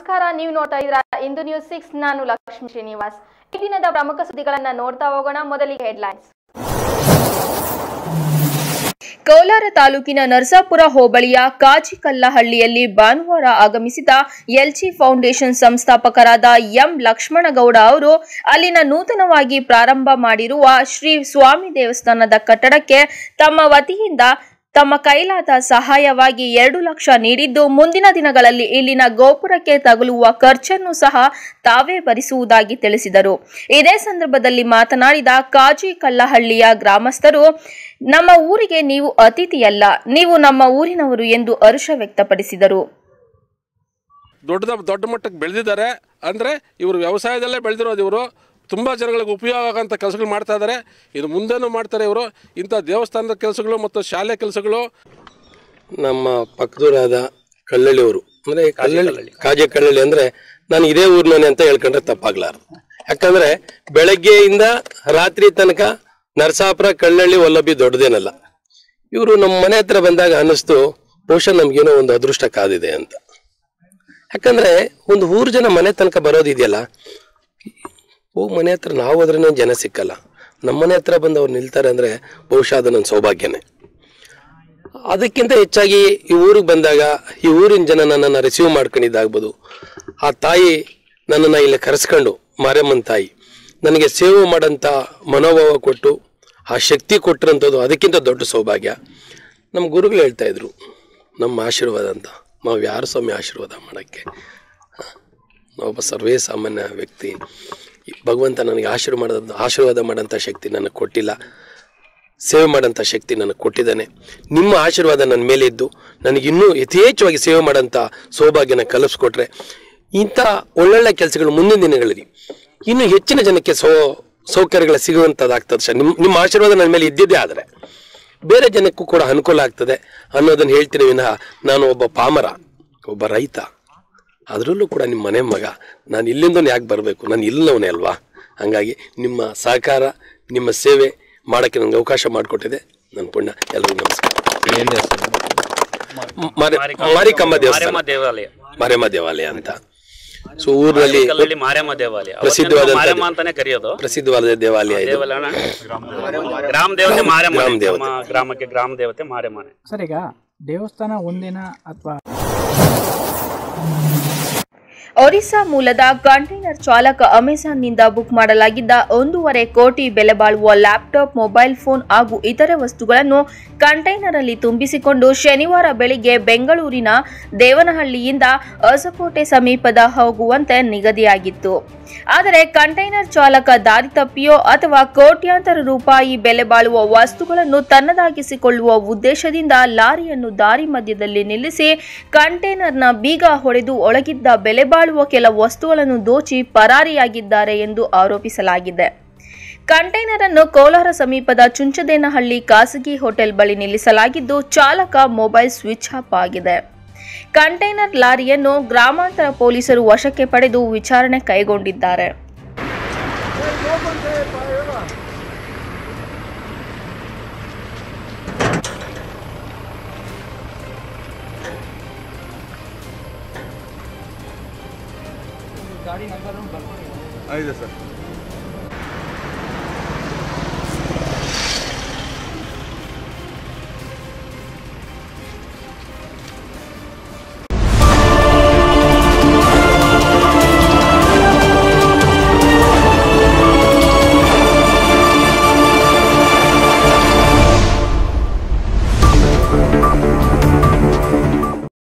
ನಮಸ್ಕಾರ ನೀವು ನೋಡ್ತಾ ಇದ್ದೀರಾ ಇಂದು ನ್ಯೂಸ್ ಸಿಕ್ಸ್ ನಾನು ಲಕ್ಷ್ಮೀ ಶ್ರೀನಿವಾಸ್ ಈ ದಿನದ ಪ್ರಮುಖ ಸುದ್ದಿಗಳನ್ನ ನೋಡ್ತಾ ಹೋಗೋಣ ಮೊದಲಿಗೆ ಹೆಡ್ಲೈನ್ಸ್ ಕೋಲಾರ ತಾಲೂಕಿನ ನರಸಾಪುರ ಹೋಬಳಿಯ ಕಾಜಿಕಲ್ಲಹಳ್ಳಿಯಲ್ಲಿ ಭಾನುವಾರ ಆಗಮಿಸಿದ ಎಲ್ಜಿ ಫೌಂಡೇಶನ್ ಸಂಸ್ಥಾಪಕರಾದ ಎಂ ಲಕ್ಷ್ಮಣಗೌಡ ಅವರು ಅಲ್ಲಿನ ನೂತನವಾಗಿ ಪ್ರಾರಂಭ ಮಾಡಿರುವ ಶ್ರೀ ಸ್ವಾಮಿ ದೇವಸ್ಥಾನದ ಕಟ್ಟಡಕ್ಕೆ ತಮ್ಮ ವತಿಯಿಂದ ತಮ್ಮ ಕೈಲಾದ ಸಹಾಯವಾಗಿ ಎರಡು ಲಕ್ಷ ನೀಡಿದ್ದು ಮುಂದಿನ ದಿನಗಳಲ್ಲಿ ಇಲ್ಲಿನ ಗೋಪುರಕ್ಕೆ ತಗುಲುವ ಖರ್ಚನ್ನು ಸಹ ತಾವೇ ಭರಿಸುವುದಾಗಿ ತಿಳಿಸಿದರು ಇದೇ ಸಂದರ್ಭದಲ್ಲಿ ಮಾತನಾಡಿದ ಕಾಜಿ ಕಲ್ಲಹಳ್ಳಿಯ ಗ್ರಾಮಸ್ಥರು ನಮ್ಮ ಊರಿಗೆ ನೀವು ಅತಿಥಿಯಲ್ಲ ನೀವು ನಮ್ಮ ಊರಿನವರು ಎಂದು ಹರ್ಷ ವ್ಯಕ್ತಪಡಿಸಿದರು ದೊಡ್ಡ ದೊಡ್ಡ ಮಟ್ಟಕ್ಕೆ ಬೆಳೆದಿದ್ದಾರೆ ಅಂದರೆ ಇವರು ವ್ಯವಸಾಯದಲ್ಲೇ ಬೆಳೆದಿರೋದು ಇವರು ತುಂಬ ಜನಗಳಿಗೆ ಉಪಯೋಗ ಆಗೋಂಥ ಕೆಲಸಗಳು ಮಾಡ್ತಾ ಇದ್ದಾರೆ ಇದು ಮುಂದೆನೂ ಮಾಡ್ತಾರೆ ಇವರು ಇಂಥ ದೇವಸ್ಥಾನದ ಕೆಲಸಗಳು ಮತ್ತು ಶಾಲೆ ಕೆಲಸಗಳು ನಮ್ಮ ಪಕ್ಕದೂರಾದ ಕಳ್ಳಳ್ಳಿಯವರು ಅಂದರೆ ಕಳ್ಳಳ್ಳಿ ಕಾಜೆ ಕಳ್ಳಳ್ಳಿ ಅಂದರೆ ನಾನು ಇದೇ ಊರಿನವನೇ ಅಂತ ಹೇಳ್ಕೊಂಡ್ರೆ ತಪ್ಪಾಗ್ಲಾರ್ದು ಯಾಕಂದ್ರೆ ಬೆಳಗ್ಗೆಯಿಂದ ರಾತ್ರಿ ತನಕ ನರಸಾಪುರ ಕಳ್ಳಳ್ಳಿ ಒಲ್ಲಬ್ಬಿ ದೊಡ್ಡದೇನಲ್ಲ ಇವರು ನಮ್ಮ ಮನೆ ಹತ್ರ ಬಂದಾಗ ಅನ್ನಿಸ್ತು ಬಹುಶಃ ನಮ್ಗೇನೋ ಒಂದು ಅದೃಷ್ಟ ಕಾದಿದೆ ಅಂತ ಯಾಕಂದ್ರೆ ಒಂದು ಊರು ಜನ ಮನೆ ತನಕ ಬರೋದಿದೆಯಲ್ಲ ಓ ಮನೆ ಹತ್ರ ನಾವು ಹೋದ್ರೇನೆ ಜನ ಸಿಕ್ಕಲ್ಲ ನಮ್ಮ ಮನೆ ಹತ್ರ ಬಂದು ಅವ್ರು ನಿಲ್ತಾರೆ ಅಂದ್ರೆ ಬಹುಶಃ ಅದು ನನ್ನ ಸೌಭಾಗ್ಯನೇ ಅದಕ್ಕಿಂತ ಹೆಚ್ಚಾಗಿ ಈ ಊರಿಗೆ ಬಂದಾಗ ಈ ಊರಿನ ಜನ ನನ್ನನ್ನು ರಿಸೀವ್ ಮಾಡ್ಕೊಂಡಿದ್ದಾಗ್ಬೋದು ಆ ತಾಯಿ ನನ್ನನ್ನು ಇಲ್ಲಿ ಕರೆಸ್ಕೊಂಡು ಮಾರಮ್ಮನ ತಾಯಿ ನನಗೆ ಸೇವೆ ಮಾಡೋಂಥ ಮನೋಭಾವ ಕೊಟ್ಟು ಆ ಶಕ್ತಿ ಕೊಟ್ಟಿರೋಂಥದ್ದು ಅದಕ್ಕಿಂತ ದೊಡ್ಡ ಸೌಭಾಗ್ಯ ನಮ್ಮ ಗುರುಗಳು ಹೇಳ್ತಾ ಇದ್ರು ನಮ್ಮ ಆಶೀರ್ವಾದ ಅಂತ ನಾವು ಯಾರು ಸ್ವಾಮಿ ಆಶೀರ್ವಾದ ಮಾಡೋಕ್ಕೆ ಒಬ್ಬ ಸರ್ವೇ ಸಾಮಾನ್ಯ ವ್ಯಕ್ತಿ ಈ ಭಗವಂತ ನನಗೆ ಆಶೀರ್ವಾದ ಮಾಡೋದು ಆಶೀರ್ವಾದ ಮಾಡೋಂಥ ಶಕ್ತಿ ನನಗೆ ಕೊಟ್ಟಿಲ್ಲ ಸೇವೆ ಮಾಡೋಂಥ ಶಕ್ತಿ ನನಗೆ ಕೊಟ್ಟಿದ್ದಾನೆ ನಿಮ್ಮ ಆಶೀರ್ವಾದ ನನ್ನ ಮೇಲೆ ಇದ್ದು ನನಗೆ ಇನ್ನೂ ಯಥೇಚ್ಛವಾಗಿ ಸೇವೆ ಮಾಡೋಂಥ ಸೌಭಾಗ್ಯನ ಕಲಿಸ್ಕೊಟ್ರೆ ಇಂಥ ಒಳ್ಳೊಳ್ಳೆ ಕೆಲಸಗಳು ಮುಂದಿನ ದಿನಗಳಲ್ಲಿ ಇನ್ನೂ ಹೆಚ್ಚಿನ ಜನಕ್ಕೆ ಸೌ ಸೌಕರ್ಯಗಳು ಸಿಗುವಂಥದ್ದಾಗ್ತದೆ ಸರ್ ನಿಮ್ಮ ನಿಮ್ಮ ಆಶೀರ್ವಾದ ನನ್ನ ಮೇಲೆ ಇದ್ದಿದ್ದೇ ಆದರೆ ಬೇರೆ ಜನಕ್ಕೂ ಕೂಡ ಅನುಕೂಲ ಆಗ್ತದೆ ಅನ್ನೋದನ್ನು ಹೇಳ್ತೀನಿ ವಿನಃ ನಾನು ಒಬ್ಬ ಪಾಮರ ಒಬ್ಬ ರೈತ ಅದರಲ್ಲೂ ಕೂಡ ನಿಮ್ಮ ಮನೆ ಮಗ ನಾನು ಇಲ್ಲಿಂದ ಯಾಕೆ ಬರಬೇಕು ನಾನು ಇಲ್ಲವನೇ ಅಲ್ವಾ ಹಂಗಾಗಿ ನಿಮ್ಮ ಸಹಕಾರ ನಿಮ್ಮ ಸೇವೆ ಮಾಡೋಕ್ಕೆ ನನಗೆ ಅವಕಾಶ ಮಾಡಿಕೊಟ್ಟಿದೆ ನನ್ನ ಪುಣ್ಯ ಎಲ್ರಿಗೂ ನಮಸ್ಕಾರ ಮ- ಮಾರಿ- ಮಾರಿಕಮ್ಮ ದೇವಸ್ಥಾನ ಮಾರಮ್ಮ ದೇವಾಲಯ ಮಾರಮ್ಮ ದೇವಾಲಯ ಅಂತ ಸೊ ಊರಿನಲ್ಲಿ ಕಲ್ಲಲ್ಲಿ ಮಾರಮ್ಮ ದೇವಾಲಯ ಪ್ರಸಿದ್ಧವಾದಂಥದ್ದು. ಅವತ್ತೇನು ಮಾರಮ್ಮ ಅಂತಾನೆ ಕರೆಯೋದು ಪ್ರಸಿದ್ಧವಾದ ದೇವಾಲಯ ಇದು ದೇವಾಲಯನ ಗ್ರಾಮ ದೇವತೆ ಮಾರಮ್ಮ ಗ್ರಾಮ ದೇವತೆ. ನಮ್ಮ ಗ್ರಾಮಕ್ಕೆ ಗ್ರಾಮ ದೇವತೆ ಮಾರಮ್ಮನೆ ಸರ್ ಈಗ ದೇವಸ್ಥಾನ ಒಂದಿನ ಅಥವಾ ಒರಿಸ್ಸಾ ಮೂಲದ ಕಂಟೈನರ್ ಚಾಲಕ ಅಮೆಜಾನ್ನಿಂದ ಬುಕ್ ಮಾಡಲಾಗಿದ್ದ ಒಂದೂವರೆ ಕೋಟಿ ಬೆಲೆ ಬಾಳುವ ಲ್ಯಾಪ್ಟಾಪ್ ಮೊಬೈಲ್ ಫೋನ್ ಹಾಗೂ ಇತರೆ ವಸ್ತುಗಳನ್ನು ಕಂಟೈನರ್ ಅಲ್ಲಿ ತುಂಬಿಸಿಕೊಂಡು ಶನಿವಾರ ಬೆಳಿಗ್ಗೆ ಬೆಂಗಳೂರಿನ ದೇವನಹಳ್ಳಿಯಿಂದ ಹೊಸಕೋಟೆ ಸಮೀಪದ ಹೋಗುವಂತೆ ನಿಗದಿಯಾಗಿತ್ತು ಆದರೆ ಕಂಟೈನರ್ ಚಾಲಕ ದಾರಿ ತಪ್ಪಿಯೋ ಅಥವಾ ಕೋಟ್ಯಾಂತರ ರೂಪಾಯಿ ಬೆಲೆ ಬಾಳುವ ವಸ್ತುಗಳನ್ನು ತನ್ನದಾಗಿಸಿಕೊಳ್ಳುವ ಉದ್ದೇಶದಿಂದ ಲಾರಿಯನ್ನು ದಾರಿ ಮಧ್ಯದಲ್ಲಿ ನಿಲ್ಲಿಸಿ ಕಂಟೈನರ್ನ ಬೀಗ ಹೊಡೆದು ಒಳಗಿದ್ದ ಬೆಲೆ ಬಾಳುವ ಕೆಲ ವಸ್ತುಗಳನ್ನು ದೋಚಿ ಪರಾರಿಯಾಗಿದ್ದಾರೆ ಎಂದು ಆರೋಪಿಸಲಾಗಿದೆ ಕಂಟೈನರ್ ಅನ್ನು ಕೋಲಾರ ಸಮೀಪದ ಚುಂಚದೇನಹಳ್ಳಿ ಖಾಸಗಿ ಹೋಟೆಲ್ ಬಳಿ ನಿಲ್ಲಿಸಲಾಗಿದ್ದು ಚಾಲಕ ಮೊಬೈಲ್ ಸ್ವಿಚ್ ಆಫ್ ಆಗಿದೆ ಕಂಟೈನರ್ ಲಾರಿಯನ್ನು ಗ್ರಾಮಾಂತರ ಪೊಲೀಸರು ವಶಕ್ಕೆ ಪಡೆದು ವಿಚಾರಣೆ ಕೈಗೊಂಡಿದ್ದಾರೆ ಇದೆ ಸರ್